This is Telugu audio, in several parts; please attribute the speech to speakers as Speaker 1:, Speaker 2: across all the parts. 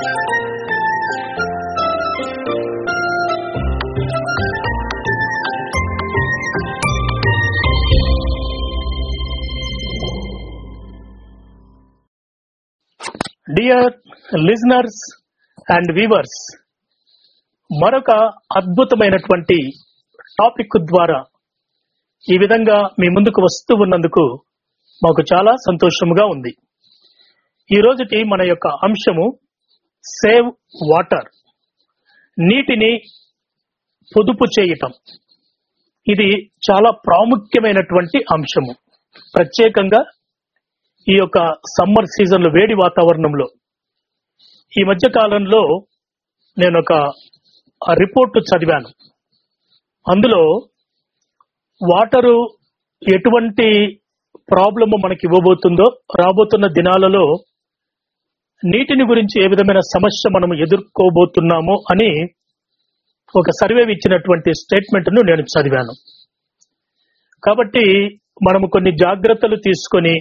Speaker 1: డియర్ లిజనర్స్ అండ్ వీవర్స్ మరొక అద్భుతమైనటువంటి టాపిక్ ద్వారా ఈ విధంగా మీ ముందుకు వస్తూ ఉన్నందుకు మాకు చాలా సంతోషముగా ఉంది ఈ రోజుటి మన యొక్క అంశము సేవ్ వాటర్ నీటిని పొదుపు చేయటం ఇది చాలా ప్రాముఖ్యమైనటువంటి అంశము ప్రత్యేకంగా ఈ యొక్క సమ్మర్ సీజన్ లో వేడి వాతావరణంలో ఈ మధ్య కాలంలో నేను ఒక రిపోర్ట్ చదివాను అందులో వాటరు ఎటువంటి ప్రాబ్లమ్ మనకి ఇవ్వబోతుందో రాబోతున్న దినాలలో నీటిని గురించి ఏ విధమైన సమస్య మనం ఎదుర్కోబోతున్నామో అని ఒక సర్వే ఇచ్చినటువంటి స్టేట్మెంట్ ను నేను చదివాను కాబట్టి మనము కొన్ని జాగ్రత్తలు తీసుకొని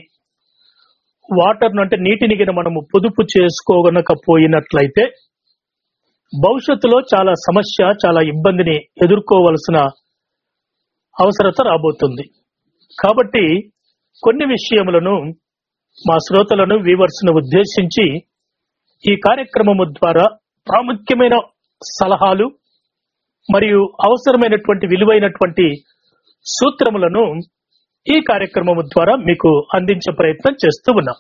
Speaker 1: వాటర్ అంటే నీటిని గిన మనము పొదుపు చేసుకోగనకపోయినట్లయితే భవిష్యత్తులో చాలా సమస్య చాలా ఇబ్బందిని ఎదుర్కోవలసిన అవసరత రాబోతుంది కాబట్టి కొన్ని విషయములను మా శ్రోతలను వీవర్స్ ను ఉద్దేశించి ఈ కార్యక్రమము ద్వారా ప్రాముఖ్యమైన సలహాలు మరియు అవసరమైనటువంటి విలువైనటువంటి సూత్రములను ఈ కార్యక్రమము ద్వారా మీకు అందించే ప్రయత్నం చేస్తూ ఉన్నాం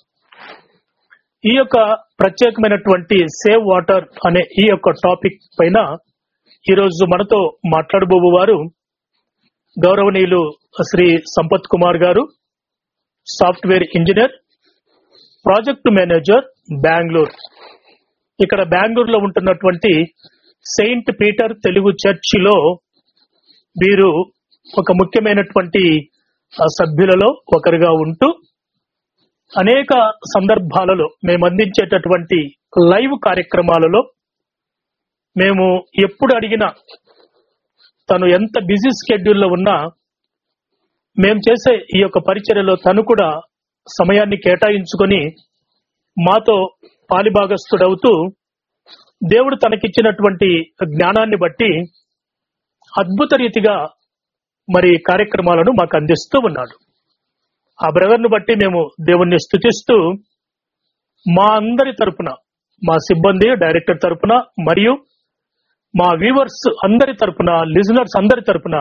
Speaker 1: ఈ యొక్క ప్రత్యేకమైనటువంటి సేవ్ వాటర్ అనే ఈ యొక్క టాపిక్ పైన ఈరోజు మనతో మాట్లాడబోబు వారు గౌరవనీయులు Shri Sampath Kumar garu software engineer project manager Bengaluru ఇక్కడ బెంగళూరులో ఉంటున్నటువంటి సెయింట్ పీటర్ తెలుగు చర్చిలో వీరు ఒక ముఖ్యమైనటువంటి ఆ సభ్యులలో ఒకరిగా ఉంటూ అనేక సందర్భాలలో మేము అందించేటటువంటి లైవ్ కార్యక్రమాలలో మేము ఎప్పుడు అడిగినా తను ఎంత బిజీ స్కెడ్యూల్లో ఉన్నా మేము చేసే ఈ యొక్క పరిచర్యలో తను కూడా సమయాన్ని కేటాయించుకొని మాతో పాలిభాగస్థుడవుతూ దేవుడు తనకిచ్చినటువంటి జ్ఞానాన్ని బట్టి అద్భుత రీతిగా మరి కార్యక్రమాలను మాకు అందిస్తూ ఉన్నాడు ఆ బ్రదర్ను బట్టి మేము దేవుణ్ణి స్తుతిస్తూ మా అందరి తరపున మా సిబ్బంది డైరెక్టర్ తరపున మరియు మా వ్యూవర్స్ అందరి తరపున లిజనర్స్ అందరి తరపున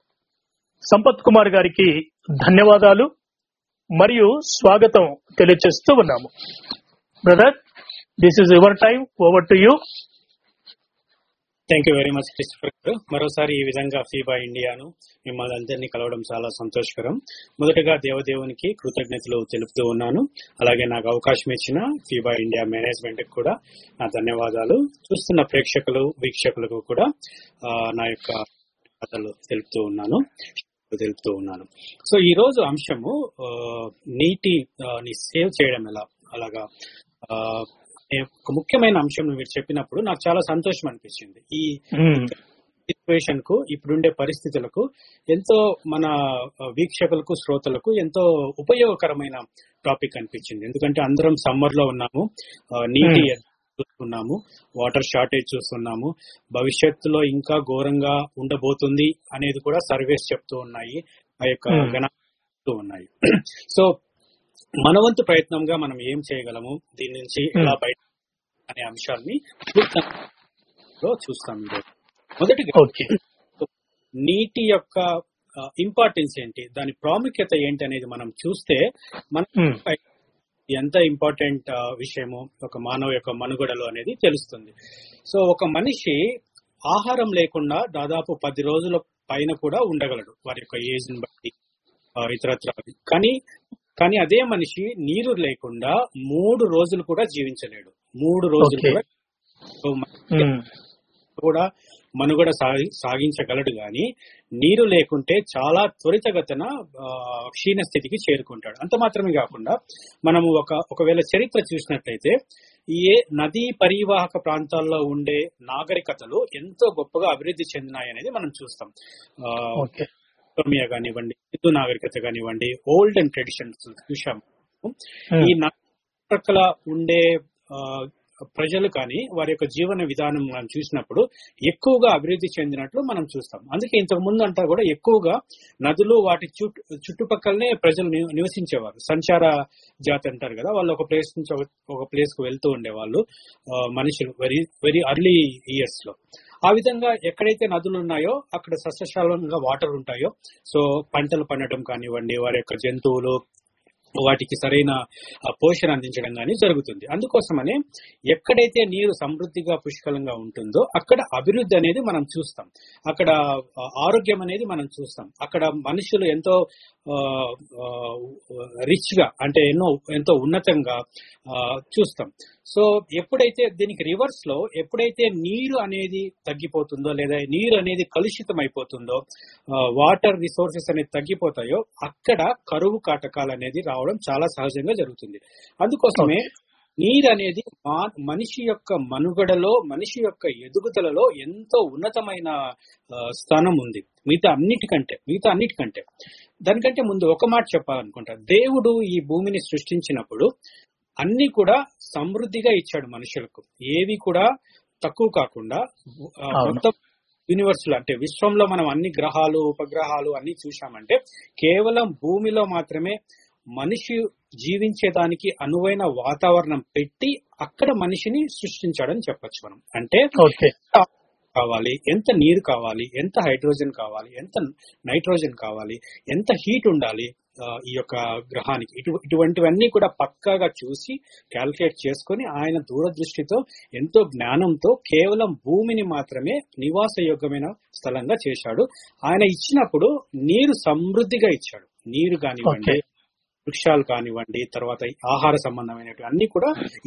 Speaker 1: సంపత్ కుమార్ గారికి ధన్యవాదాలు మరియు స్వాగతం తెలియచేస్తూ ఉన్నాము brother this is your time over to you
Speaker 2: thank you very much Christopher garu మరోసారి ఈ విధంగా ఫీబా ఇండియాను మిమ్మల్ని అందరినీ కలవడం చాలా సంతోషకరం మొదటగా దేవదేవునికి కృతజ్ఞతలు తెలుపుతూ ఉన్నాను అలాగే నాకు అవకాశం ఇచ్చిన ఫీబా ఇండియా మేనేజ్మెంట్ కూడా నా ధన్యవాదాలు చూస్తున్న ప్రేక్షకులు వీక్షకులకు కూడా ఆ, నా యొక్క ధన్యవాదాలు తెలుపుతూ ఉన్నాను తెలుపుతూ ఉన్నాను సో ఈ రోజు అంశము ఆ, నీటి ఆ, ని సేవ్ చేయడం ఎలా అలాగా ఆ, అనే ఒక ముఖ్యమైన అంశం మీరు చెప్పినప్పుడు నాకు చాలా సంతోషం అనిపించింది ఈ సిచ్యువేషన్ కు ఇప్పుడుండే పరిస్థితులకు ఎంతో మన ఆ, వీక్షకులకు శ్రోతలకు ఎంతో ఉపయోగకరమైన టాపిక్ అనిపించింది ఎందుకంటే అందరం సమ్మర్ లో ఉన్నాము ఆ, నీటి
Speaker 1: Hmm.
Speaker 2: చూస్తున్నాము వాటర్ షార్టేజ్ చూస్తున్నాము భవిష్యత్తులో ఇంకా ఘోరంగా ఉండబోతుంది అనేది కూడా సర్వేస్ చెప్తూ ఉన్నాయి ఆ యొక్క
Speaker 1: Hmm.
Speaker 2: గణాలు ఉన్నాయి సో మన వంతు ప్రయత్నంగా మనం ఏం చేయగలము దీని నుంచి ఎలా బయట అనే అంశాన్ని క్లుప్తంగా చూస్తాం ఈరోజు మొదటిగా
Speaker 1: ఓకే
Speaker 2: నీటి యొక్క ఇంపార్టెన్స్ ఏంటి దాని ప్రాముఖ్యత ఏంటి అనేది మనం చూస్తే మన ఎంత ఇంపార్టెంట్ విషయము ఒక మానవ యొక్క మనుగడలో అనేది తెలుస్తుంది సో ఒక మనిషి ఆహారం లేకుండా దాదాపు పది రోజుల పైన కూడా ఉండగలడు వారి యొక్క ఏజ్ ని బట్టి ఆ, ఇతరత్ర కానీ కానీ అదే మనిషి నీరు లేకుండా మూడు రోజులు కూడా జీవించలేడు మూడు రోజులు
Speaker 1: Okay.
Speaker 2: కూడా సో మనిషి కూడా మనుగడ సాగి సాగించగలడు గాని నీరు లేకుంటే చాలా త్వరితగతిన ఆ, క్షీణ స్థితికి చేరుకుంటాడు అంత మాత్రమే కాకుండా మనము ఒక ఒకవేళ చరిత్ర చూసినట్లయితే ఏ నదీ పరివాహక ప్రాంతాల్లో ఉండే నాగరికతలు ఎంతో గొప్పగా అభివృద్ధి చెందినాయి అనేది మనం చూస్తాం ఆ,
Speaker 1: ఓకే
Speaker 2: మెసోపోటేమియా కానివ్వండి హిందూ నాగరికత కానివ్వండి ఓల్డ్ అండ్ ట్రెడిషన్స్ చూసాం ఈ ప్రక్కల ఉండే ఆ, ప్రజలు కానీ వారి యొక్క జీవన విధానం మనం చూసినప్పుడు ఎక్కువగా అభివృద్ధి చెందినట్లు మనం చూస్తాం అందుకే ఇంతకు ముందు అంతా కూడా ఎక్కువగా నదులు వాటి చుట్టు చుట్టుపక్కలనే ప్రజలు నివ- నివసించేవారు సంచార జాతి అంటారు కదా వాళ్ళు ఒక ప్లేస్ నుంచి ఒక- ఒక ప్లేస్ కు వెళ్తూ ఉండేవాళ్ళు ఆ, మనుషులు వెరీ వెరీ అర్లీ ఇయర్స్ లో ఆ విధంగా ఎక్కడైతే నదులు ఉన్నాయో అక్కడ సస్యశాలంగా వాటర్ ఉంటాయో సో పంటలు పండటం కానివ్వండి వారి యొక్క జంతువులు వాటికి సరైన ఆ, పోషణ అందించడం కానీ జరుగుతుంది అందుకోసమనే ఎక్కడైతే నీరు సమృద్ధిగా పుష్కలంగా ఉంటుందో అక్కడ అభివృద్ధి అనేది మనం చూస్తాం అక్కడ ఆ, ఆరోగ్యం అనేది మనం చూస్తాం అక్కడ మనుషులు ఎంతో రిచ్ గా అంటే ఎన్నో ఎంతో ఉన్నతంగా ఆ, చూస్తాం సో ఎప్పుడైతే దీనికి రివర్స్ లో ఎప్పుడైతే నీరు అనేది తగ్గిపోతుందో లేదా నీరు అనేది కలుషితం అయిపోతుందో వాటర్ రిసోర్సెస్ అనేది తగ్గిపోతాయో అక్కడ కరువు కాటకాలు అనేది రావడం చాలా సహజంగా జరుగుతుంది అందుకోసమే నీరు అనేది మా- మనిషి యొక్క మనుగడలో మనిషి యొక్క ఎదుగుదలలో ఎంతో ఉన్నతమైన ఆ, స్థానం ఉంది మిగతా అన్నిటికంటే మిగతా అన్నిటికంటే దానికంటే ముందు ఒక మాట చెప్పాలనుకుంటా దేవుడు ఈ భూమిని సృష్టించినప్పుడు అన్ని కూడా సమృద్ధిగా ఇచ్చాడు మనుషులకు ఏవి కూడా తక్కువ కాకుండా ఆ,
Speaker 1: అవును.
Speaker 2: మొత్తం యూనివర్స్ లో అంటే విశ్వంలో మనం అన్ని గ్రహాలు ఉపగ్రహాలు అన్ని చూశామంటే కేవలం భూమిలో మాత్రమే మనిషి జీవించేదానికి అనువైన వాతావరణం పెట్టి అక్కడ మనిషిని సృష్టించాడని చెప్పొచ్చు మనం అంటే
Speaker 1: ఓకే
Speaker 2: కావాలి ఎంత నీరు కావాలి ఎంత హైడ్రోజన్ కావాలి ఎంత నైట్రోజన్ కావాలి ఎంత హీట్ ఉండాలి ఆ, ఈ యొక్క గ్రహానికి ఇటు ఇటువంటివన్నీ కూడా పక్కాగా చూసి క్యాల్కులేట్ చేసుకొని ఆయన దూరదృష్టితో ఎంతో జ్ఞానంతో కేవలం భూమిని మాత్రమే నివాసయోగ్యమైన స్థలంగా చేశాడు ఆయన ఇచ్చినప్పుడు నీరు సమృద్ధిగా ఇచ్చాడు నీరు కానివ్వండి
Speaker 1: Okay.
Speaker 2: వృక్షాలు కానివ్వండి తర్వాత ఈ ఆహార సంబంధమైనటువంటి అన్ని కూడా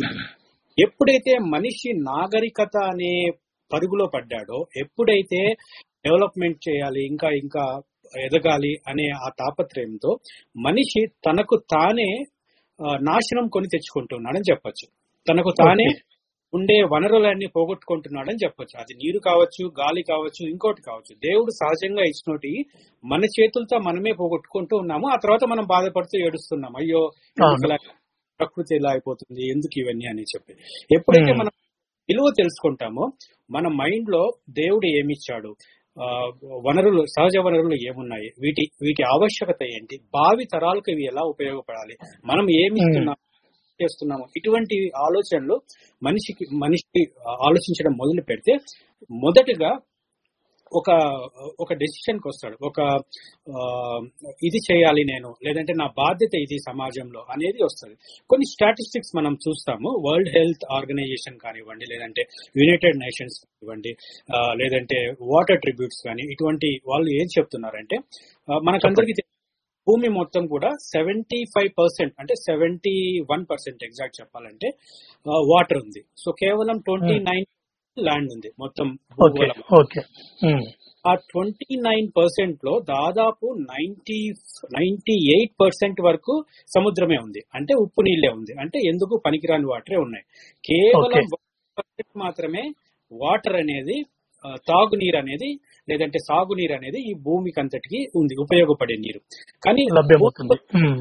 Speaker 2: ఎప్పుడైతే మనిషి నాగరికత అనే పరుగులో పడ్డాడో ఎప్పుడైతే డెవలప్మెంట్ చేయాలి ఇంకా ఇంకా ఎదగాలి అనే ఆ తాపత్రయంతో మనిషి తనకు తానే ఆ, నాశనం కొని తెచ్చుకుంటున్నాడని చెప్పొచ్చు తనకు తానే
Speaker 1: Okay.
Speaker 2: ఉండే వనరులన్నీ పోగొట్టుకుంటున్నాడని చెప్పొచ్చు అది నీరు కావచ్చు గాలి కావచ్చు ఇంకోటి కావచ్చు దేవుడు సహజంగా ఇచ్చినోటి మన చేతులతో మనమే పోగొట్టుకుంటూ ఉన్నాము ఆ తర్వాత మనం బాధపడుతూ ఏడుస్తున్నాం అయ్యో ఎందుకు ఇలా ప్రకృతి ఇలా అయిపోతుంది ఎందుకు ఇవన్నీ అని చెప్పి ఎప్పుడైతే
Speaker 1: Hmm.
Speaker 2: మనం విలువ తెలుసుకుంటామో మన మైండ్ లో దేవుడు ఏమిచ్చాడు ఆ, వనరులు సహజ వనరులు ఏమున్నాయి వీటి వీటి ఆవశ్యకత ఏంటి భావి తరాలకు ఇవి ఎలా ఉపయోగపడాలి మనం ఏమి ఇస్తున్నాం చేస్తున్నాము ఇటువంటి ఆలోచనలు మనిషికి మనిషి ఆలోచించడం మొదలు పెడితే మొదటగా ఒక ఒక డెసిషన్ కి వస్తాడు ఒక ఆ, ఇది చేయాలి నేను లేదంటే నా బాధ్యత ఇది సమాజంలో అనేది వస్తుంది కొన్ని స్టాటిస్టిక్స్ మనం చూస్తాము వరల్డ్ హెల్త్ ఆర్గనైజేషన్ కానివ్వండి లేదంటే యునైటెడ్ నేషన్స్ కానివ్వండి ఆ, లేదంటే వాటర్ ట్రిబ్యూట్స్ కానీ ఇటువంటి వాళ్ళు ఏం చెప్తున్నారంటే ఆ, మనకందరికీ తె- భూమి మొత్తం కూడా సెవెంటీ ఫైవ్ పర్సెంట్ అంటే సెవెంటీ వన్ పర్సెంట్ ఎగ్జాక్ట్ చెప్పాలంటే వాటర్ ఉంది సో కేవలం ట్వంటీ నైన్ ల్యాండ్ ఉంది మొత్తం
Speaker 1: ఓకే
Speaker 2: భూగోళం
Speaker 1: ఓకే ఉమ్.
Speaker 2: ఆ ట్వంటీ నైన్ పర్సెంట్ లో దాదాపు నైన్టీ నైన్టీ ఎయిట్ పర్సెంట్ వరకు సముద్రమే ఉంది అంటే ఉప్పు నీళ్ళే ఉంది అంటే ఎందుకు పనికిరాని వాటరే ఉన్నాయి కేవలం పర్సెంట్ మాత్రమే వాటర్ అనేది ఆ, తాగునీరు అనేది లేదంటే సాగునీరు అనేది ఈ భూమికి అంతటికి ఉంది ఉపయోగపడే నీరు కానీ
Speaker 1: లభ్యమవుతుంది ఉమ్.